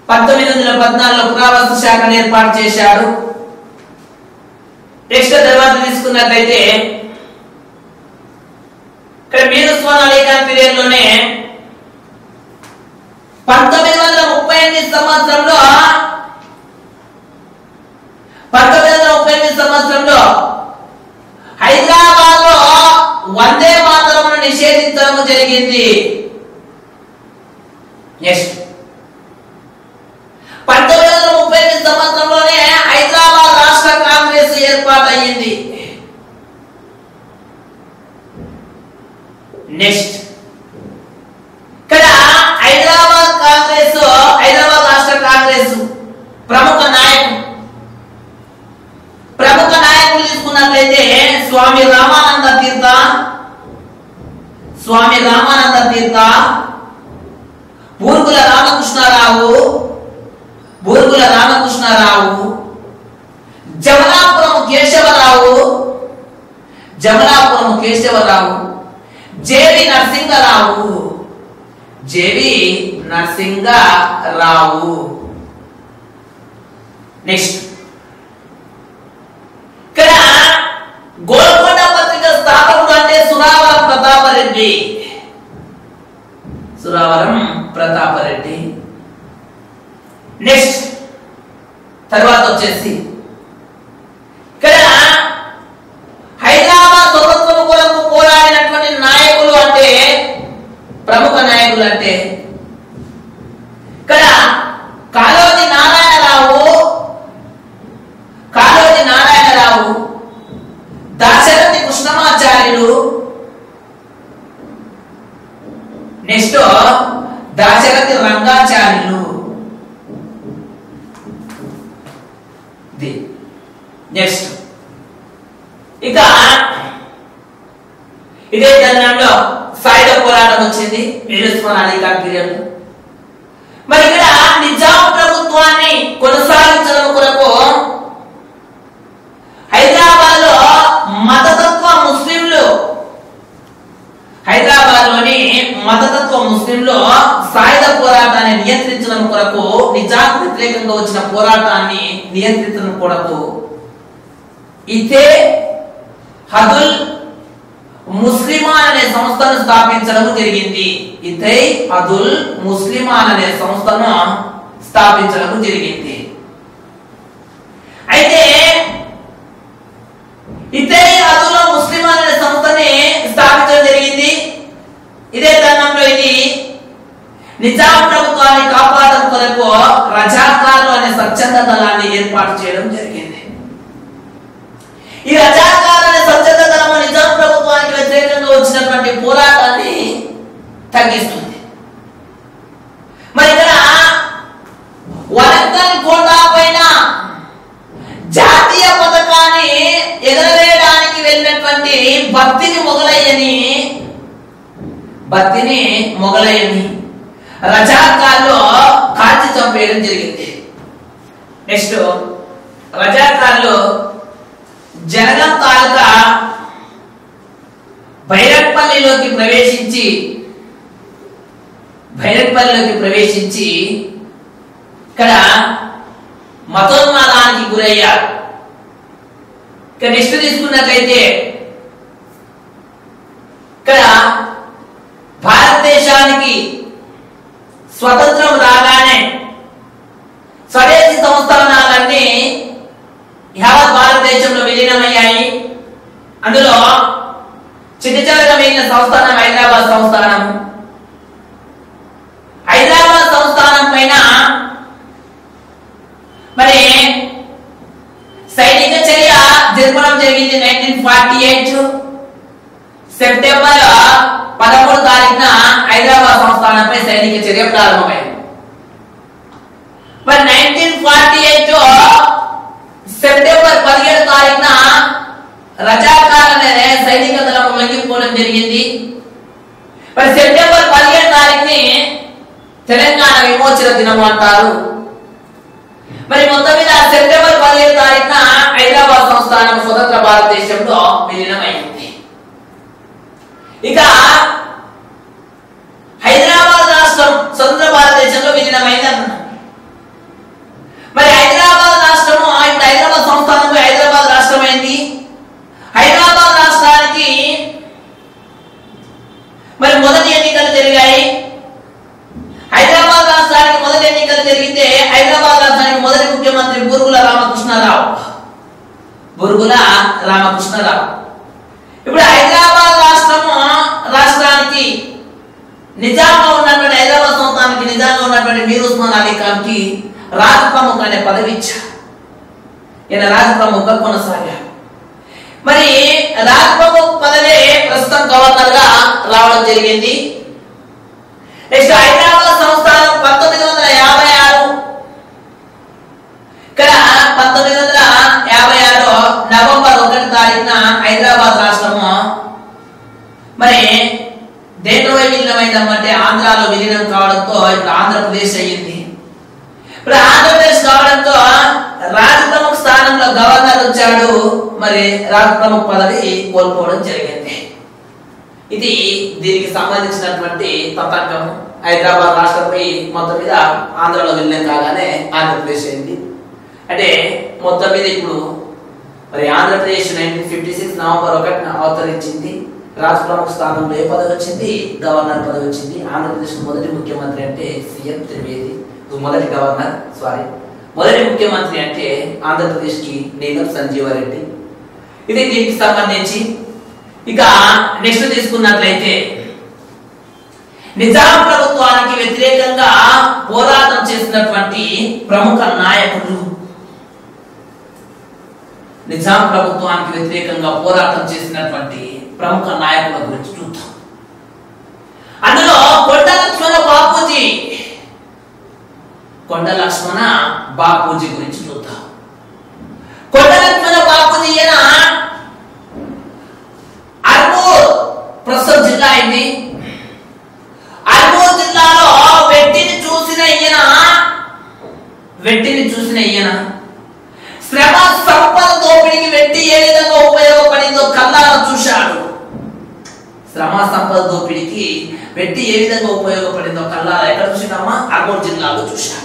పంతొమ్మిది వందల పద్నాలుగులో పురావస్తు శాఖను ఏర్పాటు చేశాడు నెక్స్ట్ తర్వాత తీసుకున్నట్లయితే ఇక్కడ మీరు స్వర్ణాలికా పీరియడ్ లోనే పంతొమ్మిది వందల ముప్పై ఎనిమిది సంవత్సరంలో పంతొమ్మిది వందల ముప్పై ఎనిమిది సంవత్సరంలో హైదరాబాద్ లో వందే మాతరమును నిషేధించడం జరిగింది నెక్స్ట్ పంతొమ్మిది వందల ముప్పై ఎనిమిది సంవత్సరంలోనే హైదరాబాద్ రాష్ట్ర కాంగ్రెస్ ఏర్పాటయ్యింది నెక్స్ట్ ఇక్కడ హైదరాబాద్ కాంగ్రెస్ హైదరాబాద్ రాష్ట్ర కాంగ్రెస్ ప్రముఖ నాయకుడు ప్రముఖ నాయకులు తీసుకున్నట్లయితే స్వామి రామానంద తీర్థ Swami Ramananda Tirtha Burgula Ramakrishna Rao Burgula Ramakrishna Rao Jamalapuram Keshava Rao Jamalapuram Keshava Rao J V Narasinga Rao J V Narasinga Rao next ఇక్కడ గోల్కొండ పత్రిక స్థాపకుడు అంటే సురావరం ప్రతాపరెడ్డి సురావరం ప్రతాపరెడ్డి నెక్స్ట్ తర్వాత వచ్చేసి ఇక్కడ హైదరాబాద్ స్వతంత్రం కొరకు పోరాడినటువంటి నాయకులు అంటే ప్రముఖ నాయకులు అంటే ఇక్కడ కాళోజీ నారాయణరావు కాళోజీ నారాయణరావు దాశరథి కృష్ణమాచార్యులు నెక్స్ట్ దాశరథి రంగాచార్యులు ఇది నెక్స్ట్ ఇక ఇదే తరుణంలో సాయుధ పోరాటం వచ్చింది వీరస్మరణ అధికార పీరియడ్ మరి ఇక్కడ నిజాం ప్రభుత్వాన్ని కొనసాగించడం కొరకు హైదరాబాద్ లో మతతత్వ ముస్లింలు హైదరాబాద్ లోని మతతత్వ ముస్లింలు సాయుధ పోరాటాన్ని నియంత్రించడం కొరకు నిజాం వ్యతిరేకంగా వచ్చిన పోరాటాన్ని నియంత్రించడం కొరకు ఇతే హదుల్ ముస్లిమాన్ అనే సంస్థను స్థాపించడం జరిగింది ఇతై అదుల్ ముస్లిమాన్ అనే సంస్థను స్థాపించడం జరిగింది అయితే ఇతై అదుల్ ముస్లిమాన్ అనే సంస్థని స్థాపించడం జరిగింది ఇదే తరుణంలో ఇది నిజాం ప్రభుత్వాన్ని కాపాడడం కొరకు రజాకార్లు అనే స్వచ్ఛంద దళాన్ని ఏర్పాటు చేయడం జరిగింది ఈ రజాకార్ అనే స్వచ్ఛంద దళము నిజాం ప్రభుత్వానికి వ్యతిరేకంగా వచ్చినటువంటి పోరాటాన్ని తగ్గిస్తుంది మరి ఇక్కడ వరంగల్ కోట పైన జాతీయ పథకాన్ని ఎగరవేయడానికి వెళ్ళినటువంటి భక్తిని మొగలయ్యని భక్తిని మొగలయ్యని రజాకార్లో కాల్చి చంపేయడం జరిగింది నెక్స్ట్ రజాకార్లో జనగం తాలూకా భైరట్పల్లిలోకి ప్రవేశించి భైరట్పల్లిలోకి ప్రవేశించి ఇక్కడ మతోన్మాదానికి గురయ్యారు ఇక నెక్స్ట్ తీసుకున్నట్లయితే ఇక్కడ భారతదేశానికి స్వతంత్రం రాగానే స్వదేశీ సంస్థానాలన్నీ యావత్ భారతదేశంలో విలీనమయ్యాయి అందులో చిన్న చిన్నగా మిగిలిన సంస్థానం హైదరాబాద్ సంస్థానం హైదరాబాద్ సంస్థానం పైన మరి సైనిక చర్య జరపడం జరిగింది నైన్టీన్ ఫార్టీ ఎయిట్ సెప్టెంబర్ పదమూడు తారీఖున హైదరాబాద్ సంస్థానంపై సైనిక చర్య ప్రారంభమైంది మరి నైన్టీన్ ఫార్టీ ఎయిట్ సెప్టెంబర్ పదిహేడు తారీఖున రజాకార్ అనే సైనిక దళం లొంగిపోవడం జరిగింది మరి సెప్టెంబర్ పదిహేడు తారీఖుని తెలంగాణ విమోచన దినం అంటారు మరి మొత్తం మీద సెప్టెంబర్ పదిహేడు తారీఖున హైదరాబాద్ సంస్థానం స్వతంత్ర భారతదేశంలో విలీనమైంది ఇక హైదరాబాద్ రాష్ట్రం స్వతంత్ర భారతదేశంలో విలీనమైంది అన్నాం పురుగుల రామకృష్ణరావు ఇప్పుడు హైదరాబాద్ రాష్ట్రము రాష్ట్రానికి నిజాంగా ఉన్నటువంటి హైదరాబాద్ సంస్థానికి నిజాంగా ఉన్నటువంటి మీర్ ఉస్మాన్ అలీ ఖాన్ కి రాజ్ ప్రముఖ్ అనే పదవి ఇచ్చారు ఈయన రాజ్ ప్రముఖ్ గా కొనసాగారు మరి రాజ్ ప్రముఖ్ పదవి ప్రస్తుతం గవర్నర్ గా రావడం జరిగింది నెక్స్ట్ హైదరాబాద్ సంస్థానం పంతొమ్మిది వందల యాభై ఆరు ఇక్కడ పంతొమ్మిది వందల యాభై ఆరు నవంబర్ ఒకటి తారీఖున హైదరాబాద్ రాష్ట్రము మరి దేంట్లో విలీనమైందంటే ఆంధ్రాలో విలీనం కావడంతో ఇప్పుడు ఆంధ్రప్రదేశ్ అయ్యింది ఇప్పుడు ఆంధ్రప్రదేశ్ కావడంతో రాజ ప్రముఖ స్థానంలో గవర్నర్ వచ్చాడు మరి రాజ ప్రముఖ పదవి కోల్పోవడం జరిగింది ఇది దీనికి సంబంధించినటువంటి తతంగం హైదరాబాద్ రాష్ట్రంపై మొత్తం మీద ఆంధ్రలో విలీనం కాగానే ఆంధ్రప్రదేశ్ అయింది అంటే మొత్తం మీద ఇప్పుడు మరి Andhra Pradesh nineteen fifty six November ఒకటిన అవతరించింది రాష్ట్ర ప్రముఖ స్థానంలో ఏ పదవి వచ్చింది గవర్నర్ పదవి వచ్చింది ఆంధ్రప్రదేశ్ మొదటి ముఖ్యమంత్రి అంటే సీఎం త్రివేది మొదటి గవర్నర్ సారీ మొదటి ముఖ్యమంత్రి అంటే ఆంధ్రప్రదేశ్ కి నీలం సంజీవారెడ్డి ఇది దీనికి సంబంధించి ఇక నెక్స్ట్ తీసుకున్నట్లయితే నిజాం ప్రభుత్వానికి వ్యతిరేకంగా పోరాటం చేసినటువంటి ప్రముఖ నాయకులు నిజాం ప్రభుత్వానికి వ్యతిరేకంగా పోరాటం చేసినటువంటి ప్రముఖ నాయకుల గురించి చూద్దాం అందులో కొండ లక్ష్మణ బాపూజీ కొండ లక్ష్మణ బాపూజీ గురించి చూద్దాం కొండ లక్ష్మణ బాపూజీ ఈయన అర్మూర్ ప్రస్తుతం జిల్లా అయింది అర్మూర్ జిల్లాలో వెట్టిని చూసిన ఈయన వెట్టిని చూసిన ఈయన శ్రమ సంపద దోపిడికి వెట్టి ఏ విధంగా ఉపయోగపడిందో కల్లారా చూశాడు శ్రమ సంపద దోపిడికి వెట్టి ఏ విధంగా ఉపయోగపడిందో కల్లారా ఎక్కడ చూసినామా అర్మూర్ జిల్లాలో చూశాడు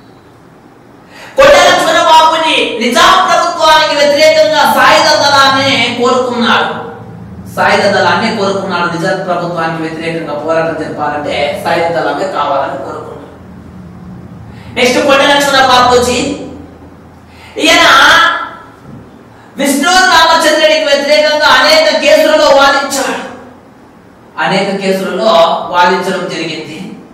కొండల చంద్రబాబుని నిజాం ప్రభుత్వానికి వ్యతిరేకంగా సాయుధ దళాన్ని కోరుకున్నాడు సాయుధ దళాన్ని కోరుకున్నాడు నిజాం ప్రభుత్వానికి వ్యతిరేకంగా పోరాటం జరపాలంటే సాయుధ దళాన్ని కావాలని కోరుకున్నాడు నెక్స్ట్ కొండ లక్ష్మణ బాబుజీ ఈయన విష్ణు రామచంద్రుడికి వ్యతిరేకంగా అనేక కేసులలో వాదించాడు అనేక కేసులలో వాదించడం జరిగింది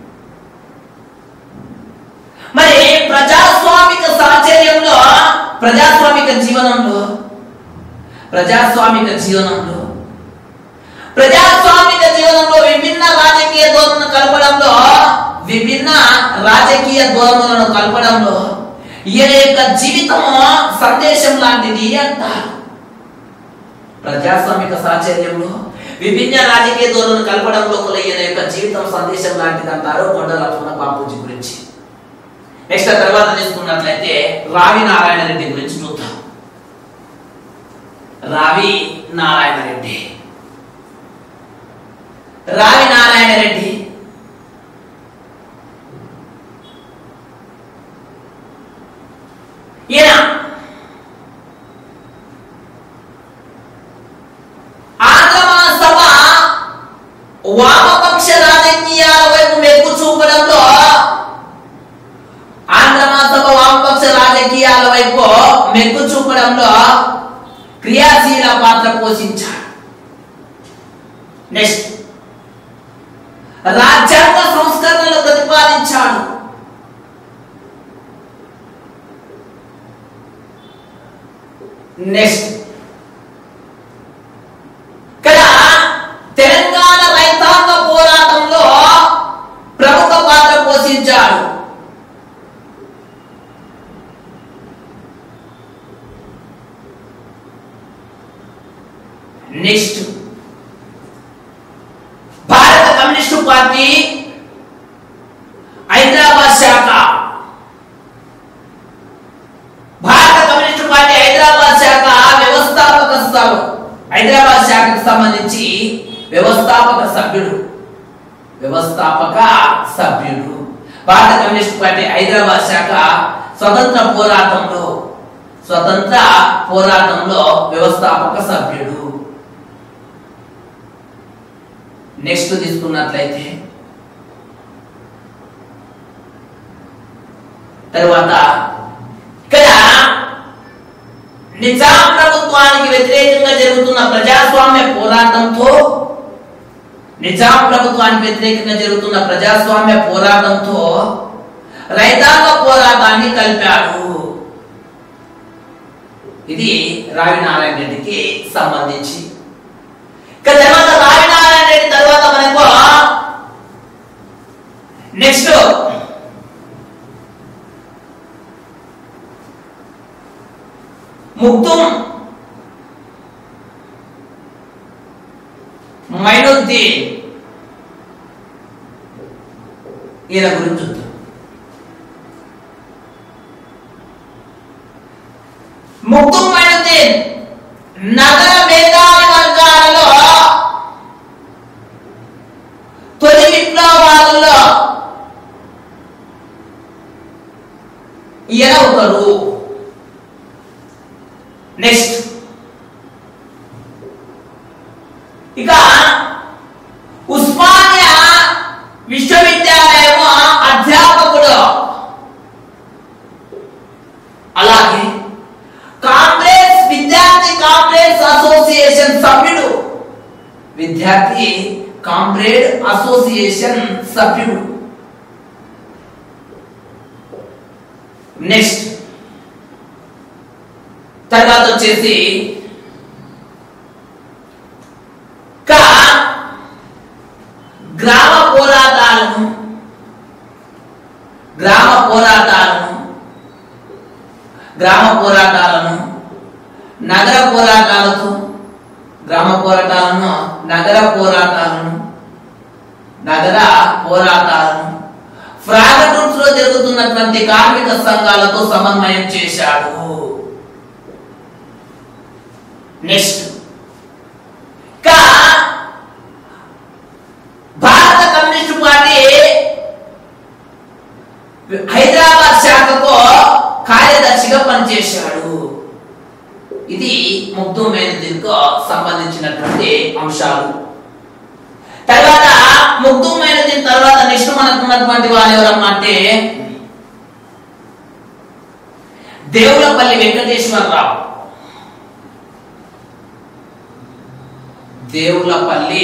మరి ప్రజాస్వామిక సాహచర్యంలో ప్రజాస్వామిక జీవనంలో ప్రజాస్వామిక జీవనంలో ప్రజాస్వామిక జీవనంలో విభిన్న రాజకీయ ధోరణులను కలపడంలో విభిన్న రాజకీయ ధోరణులను కలపడంలో ఈయన యొక్క జీవితం సందేశం లాంటిది అంటారు ప్రజాస్వామిక సాహచర్యంలో విభిన్న రాజకీయ ధోరణులను కలపడంలో కూడా ఈయన యొక్క జీవితం సందేశం లాంటిది అంటారు కొండ లక్ష్మణ బాపూజీ గురించి నెక్స్ట్ తర్వాత తీసుకున్నట్లయితే రావి నారాయణ రెడ్డి గురించి చూద్దాం రావి నారాయణ రెడ్డి రావి నారాయణ రెడ్డి ఈయన ఆగమ సభ వామపక్ష రాజకీయాల వైపు మెగ్గు చూపడంలో ఆంధ్ర మహాసభ వామపక్ష రాజకీయాల వైపు మెగ్గు చూపడంలో క్రియాశీల పాత్ర పోషించాడు నెక్స్ట్ రాజ్యాంగ సంస్కరణలు ప్రతిపాదించాడు నెక్స్ట్ ఇక్కడ తెలంగాణ రైతాంగ పోరాటంలో ప్రముఖ పాత్ర పోషించాడు నెక్స్ట్ భారత కమ్యూనిస్టు పార్టీ హైదరాబాద్ శాఖ భారత కమ్యూనిస్టు పార్టీ హైదరాబాద్ శాఖ వ్యవస్థాపక స్థలం హైదరాబాద్ శాఖకు సంబంధించి వ్యవస్థాపక సభ్యుడు వ్యవస్థాపక సభ్యుడు భారత కమ్యూనిస్ట్ పార్టీ హైదరాబాద్ శాఖ స్వతంత్ర పోరాటంలో స్వతంత్ర పోరాటంలో వ్యవస్థాపక సభ్యుడు నెక్స్ట్ తీసుకున్నట్లయితే తర్వాత ఇక్కడ నిజాం ప్రభుత్వానికి వ్యతిరేకంగా జరుగుతున్న ప్రజాస్వామ్య పోరాటంతో నిజాం ప్రభుత్వానికి వ్యతిరేకంగా జరుగుతున్న ప్రజాస్వామ్య పోరాటంతో రైతాంగ పోరాటాన్ని కలిపాడు ఇది రావి నారాయణ రెడ్డికి సంబంధించి ఇక తర్వాత రావి నారాయణ రెడ్డి తర్వాత మనకు నెక్స్ట్ ముక్తుం మైనుద్దీన్ ఈయన గురించి చూద్దాం ముక్తుం మైనుద్దీన్ నగర మేధావి వర్గాలలో తొలి విప్లవవాదుల్లో ఈయన ఒకరు నెక్స్ట్ ఇక ఉస్మానియా విశ్వవిద్యాలయం అధ్యాపకుడు అలాగే కాంగ్రెస్ విద్యార్థి కాంగ్రెస్ అసోసియేషన్ సభ్యుడు విద్యార్థి కామ్రేడ్ అసోసియేషన్ సభ్యుడు నెక్స్ట్ తర్వాత వచ్చేసి క గ్రామ పోరాటాలను గ్రామ పోరాటాలను గ్రామ పోరాటాలను నగర పోరాటాలతో గ్రామ పోరాటాలను నగర పోరాటాలను నగర పోరాటాలను ఫ్రాగటూన్స్ లో జరుగుతున్నటువంటి కార్మిక సంఘాలతో సమన్వయం చేశాడు నెక్స్ట్ కా భారత కమ్యూనిస్ట్ పార్టీ హైదరాబాద్ శాఖకు కార్యదర్శిగా పనిచేశాడు ఇది ముగ్ధు మేనదిన్కు సంబంధించినటువంటి అంశాలు తర్వాత ముగ్ధు మేనదిన్ తర్వాత నెక్స్ట్ మనకు ఉన్నటువంటి వాళ్ళు ఎవరమ్మా అంటే దేవులపల్లి వెంకటేశ్వరరావు దేవులపల్లి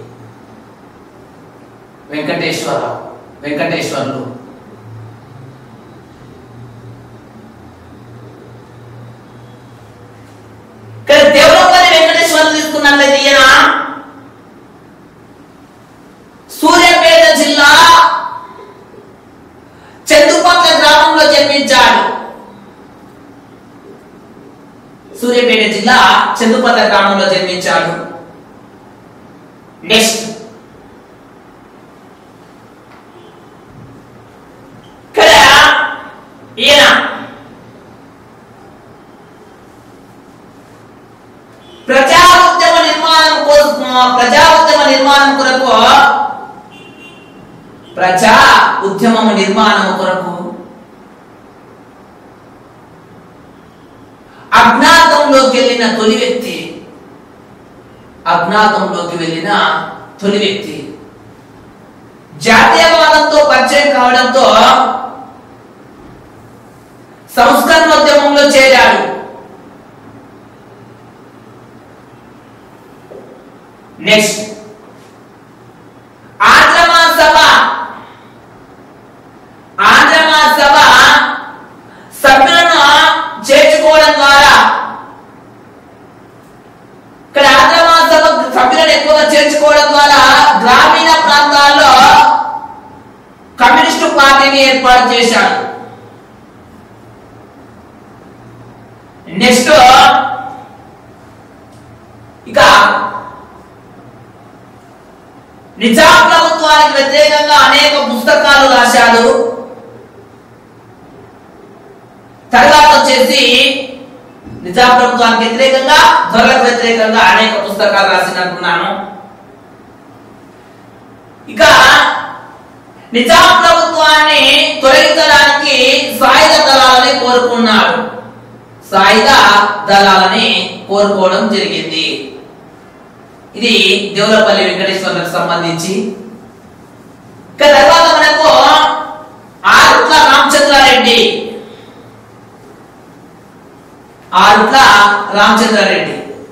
వెంకటేశ్వరరావు వెంకటేశ్వర్లు ఇక్కడ దేవులపల్లి వెంకటేశ్వర్లు తీసుకున్నట్లయితే ఈయన సూర్యాపేట జిల్లా చందుపట్ల గ్రామంలో జన్మించాడు సూర్యాపేట జిల్లా చందుపట్ల గ్రామంలో జన్మించాడు నెక్స్ట్ ఇక్కడ ఈయన ప్రజా ఉద్యమ నిర్మాణం కోసం ప్రజా ఉద్యమ నిర్మాణం కొరకు ప్రజా ఉద్యమం నిర్మాణం కొరకు అజ్ఞాతంలోకి వెళ్ళిన తొలి వ్యక్తి అజ్ఞాతంలోకి వెళ్ళిన తొలి వ్యక్తి జాతీయవాదంతో పరిచయం కావడంతో సంస్కరణోద్యమంలో చేరాడు నెక్స్ట్ ఆంధ్రమా సభ ఆంధ్రమా సభ సభ్యులను చేర్చుకోవడం ద్వారా ఇక్కడ ఆంధ్రమా సభ సభ్యులను ఎక్కువగా చేర్చుకోవడం ద్వారా గ్రామీణ ప్రాంతాల్లో కమ్యూనిస్టు పార్టీని ఏర్పాటు చేశాడు నెక్స్ట్ ఇక నిజాం ప్రభుత్వానికి వ్యతిరేకంగా అనేక పుస్తకాలు రాశాడు తర్వాత వచ్చేసి నిజాం ప్రభుత్వానికి వ్యతిరేకంగా దొరలకు వ్యతిరేకంగా అనేక పుస్తకాలు రాసినట్టున్నాను ఇక నిజాం ప్రభుత్వాన్ని తొలగించడానికి సాయుధ దళాలని కోరుకున్నాడు సాయుధ దళాలని కోరుకోవడం జరిగింది ఇది దేవులపల్లి వెంకటేశ్వరులకు సంబంధించి ఇక తర్వాత మనకు ఆరుట్ల రామచంద్రారెడ్డి ఆరుట్ల రామచంద్రారెడ్డి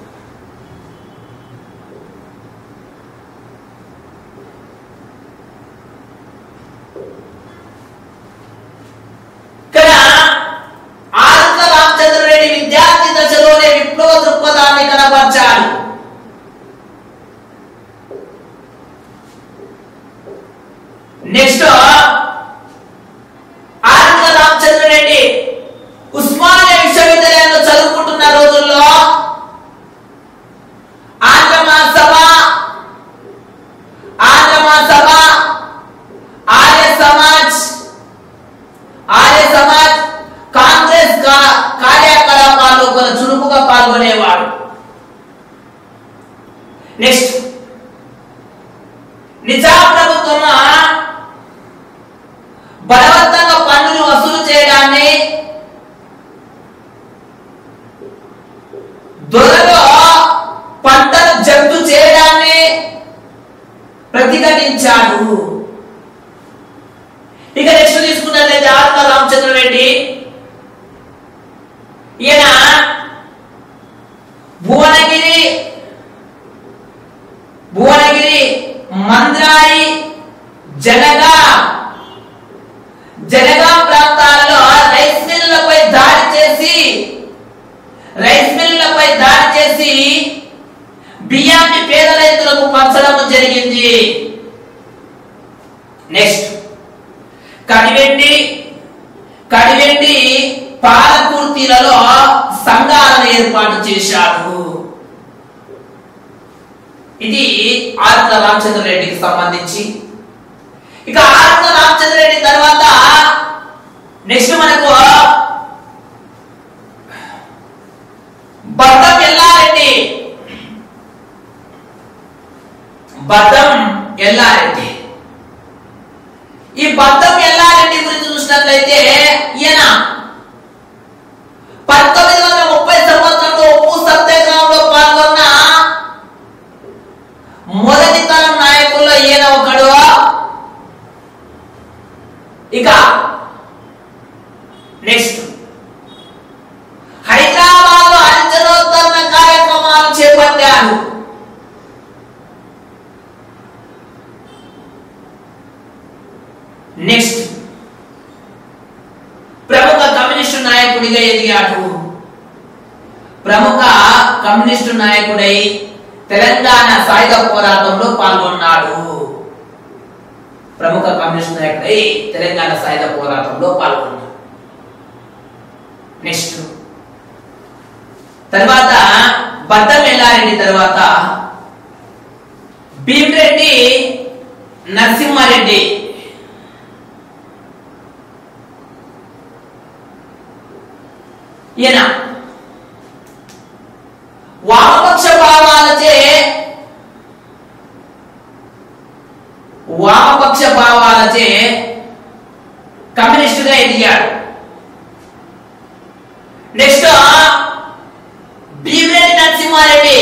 ఇక్కడ ఆరుట్ల రామచంద్రారెడ్డి విద్యార్థి దశలోనే విప్లవ దృక్పథాన్ని కనపరిచాడు నెక్స్ట్ ఆరుట్ల రామచంద్రారెడ్డి ఉస్మానియా విశ్వవిద్యాలయంలో చదువుకుంటున్న రోజుల్లో ఆంధ్ర మహాసభ ఆంధ్ర మహాసభ ఆర్య సమాజ్ ఆర్య సమాజ్ కాంగ్రెస్ కా- కార్యకలాపాల్లో కొంత చురుకుగా పాల్గొనేవాడు నెక్స్ట్ నిజాం ప్రభుత్వం బలవంతంగా పన్నులు వసూలు చేయడాన్ని దొరలో పంటను జప్తు చేయడాన్ని ప్రతిఘటించాడు ఇక నెక్స్ట్ తీసుకున్నట్లయితే ఆత్మ రామచంద్ర రెడ్డి ఈయన భువనగిరి భువనగిరి మంద్రాయి జనగా జనగాం ప్రాంతాల్లో రైస్ మిల్లపై దాడి చేసి రైస్ మిల్లపై దాడి చేసి బియ్యాన్ని పేద రైతులకు పంచడం జరిగింది నెక్స్ట్ కడివెండి కడివెండి పాలకుర్తిలలో సంఘాలను ఏర్పాటు చేశాడు ఇది ఆరుల రామచంద్ర రెడ్డికి సంబంధించి ఇక ఆరుల రామచంద్ర రెడ్డి తర్వాత నెక్స్ట్ మనకు బద్దం ఎల్లారెడ్డి బద్దం ఎల్లారెడ్డి ఈ బద్దం ఎల్లారెడ్డి గురించి చూసినట్లయితే ఈయన పంతొమ్మిది వందల ముప్పై సంవత్సరంలో ఉప్పు సత్యాగ్రహంలో పాల్గొన్న మొదటి తరం నాయకుల్లో ఈయన ఒకడు ఇక నెక్స్ట్ హైదరాబాద్ లో అంచనోత్తరణ కార్యక్రమాలు చేపట్టాడు నెక్స్ట్ ప్రముఖ కమ్యూనిస్టు నాయకుడిగా ఎదిగాడు ప్రముఖ కమ్యూనిస్టు నాయకుడై తెలంగాణ సాయుధ పోరాటంలో పాల్గొన్నాడు ప్రముఖ కమ్యూనిస్ట్ నాయకుడై తెలంగాణ సాయుధ పోరాటంలో పాల్గొన్నాడు నెక్స్ట్ తర్వాత బద్దం ఎల్లారెడ్డి తర్వాత భీమరెడ్డి నరసింహారెడ్డి ఈయన వామపక్ష భావాలచే వామపక్ష భావాలచే కమ్యూనిస్టుగా ఎదిగాడు నెక్స్ట్ భీమిరెడ్డి నరసింహారెడ్డి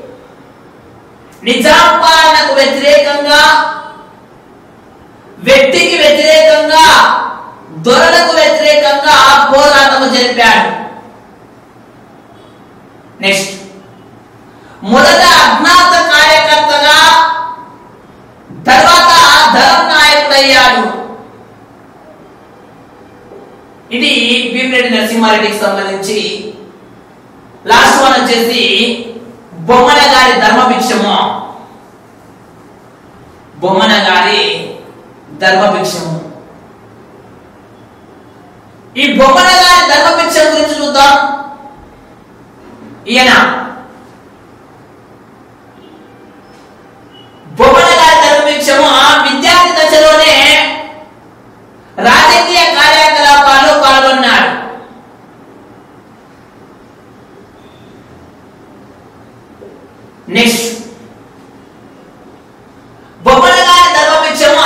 నిజాం పాలనకు వ్యతిరేకంగా వ్యక్తికి వ్యతిరేకంగా దొరలకు వ్యతిరేకంగా పోరాటము జరిపాడు నెక్స్ట్ మొదట అజ్ఞాత కార్యకర్తగా తర్వాత ధరం నాయకుడయ్యాడు ఇది భీమిరెడ్డి నరసింహారెడ్డికి సంబంధించి లాస్ట్ వన్ వచ్చేసి బొమ్మన గారి ధర్మభిక్షము బొమ్మన గారి ధర్మభిక్షము ఈ బొమ్మన గారి ధర్మభిక్షం గురించి చూద్దాం ఈయన బొమ్మన గారి ధర్మభిక్షము విద్యార్థి దశలోనే రాజకీయ కార్యకలాపాల్లో పాల్గొన్నాడు నెక్స్ట్ బొమ్మన గారి ధర్మభిక్షము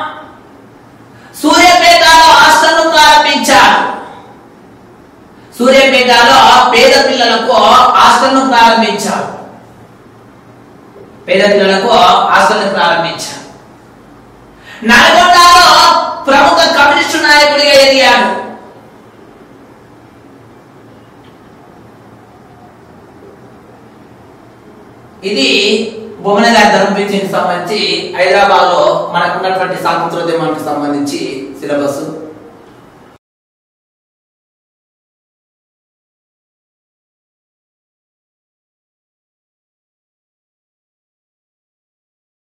సూర్యాపేటలో హాస్టల్ను ప్రారంభించాడు సూర్యాపేటలో పేద పిల్లలకు హాస్టల్ను ప్రారంభించాడు పేద పిల్లలకు హాస్టల్ను ప్రారంభించాడు నల్గొండలో ప్రముఖ కమ్యూనిస్టు నాయకుడిగా ఎదిగాడు ఇది బొమ్మన గారి ధర్మపింఛన్కి సంబంధించి హైదరాబాద్ లో మనకున్నటువంటి స్వాతంత్రోద్యమానికి సంబంధించి సిలబస్